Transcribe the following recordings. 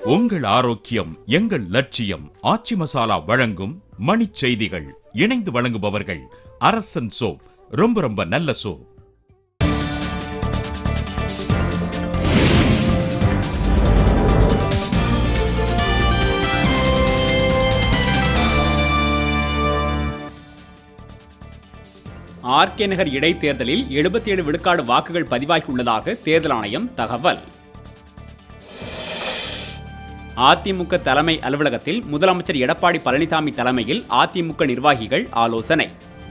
உங்கள் ஆரோக்கியம் எங்கள் லட்சியம் ஆச்சி மசாலா வழங்கும் மணிச் செய்திகள் இணைந்து வழங்குபவர்கள் அரசன் சோப் ரொம்ப ரொம்ப நல்ல சோப் ஆர்கே நகர் இடைத்தேர்தலில் 77 விழுக்காடு வாக்குகள் பதிவாகியுள்ளதாக தேர்தல் ஆணையம் தகவல் அதிமுக தலைமை அலுவலகத்தில் முதலமைச்சர் எடப்பாடி பழனிசாமி தலைமையில் அதிமுக நிர்வாகிகள் ஆலோசனை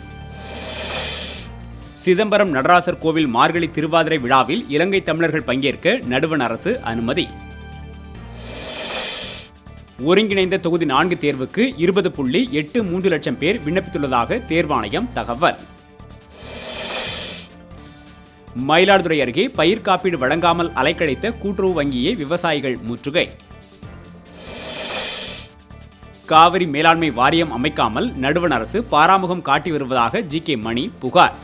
சிதம்பரம் நடராசர் கோவில் மார்கழி திருவாதிரை விழாவில் இலங்கை தமிழர்கள் பங்கேற்க நடுவண் அரசு அனுமதி ஒருங்கிணைந்த தொகுதி நான்கு தேர்வுக்கு இருபது புள்ளி எட்டு மூன்று லட்சம் பேர் விண்ணப்பித்துள்ளதாக தேர்வாணையம் தகவல் மயிலாடுதுறை அருகே பயிர் காப்பீடு வழங்காமல் அலைக்கழித்த கூட்டுறவு வங்கியை விவசாயிகள் முற்றுகை காவிரி மேலாண்மை வாரியம் அமைக்காமல் நடுவண் அரசு பாராமுகம் காட்டி வருவதாக ஜி கே மணி புகார்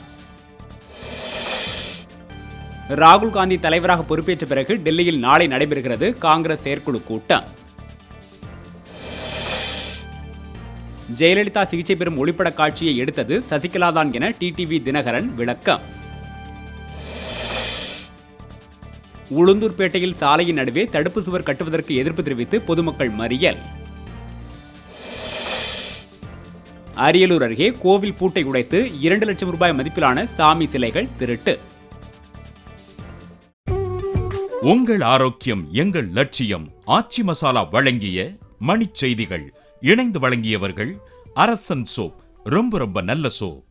ராகுல் காந்தி தலைவராக பொறுப்பேற்ற பிறகு டெல்லியில் நாளை நடைபெறுகிறது காங்கிரஸ் செயற்குழு கூட்டம் ஜெயலலிதா சிகிச்சை பெறும் ஒளிப்பட காட்சியை எடுத்தது சசிகலாதான் என டிடிவி தினகரன் விளக்கம் உளுந்தூர்பேட்டையில் சாலையின் நடுவே தடுப்பு சுவர் கட்டுவதற்கு எதிர்ப்பு தெரிவித்து பொதுமக்கள் மறியல் அரியலூர் அருகே கோவில் பூட்டை உடைத்து இரண்டு லட்சம் ரூபாய் மதிப்பிலான சாமி சிலைகள் திருட்டு உங்கள் ஆரோக்கியம் எங்கள் லட்சியம் ஆச்சி மசாலா வழங்கிய மணிச் செய்திகள் இணைந்து வழங்கியவர்கள் அரசன் சோப் ரொம்ப ரொம்ப நல்ல சோப்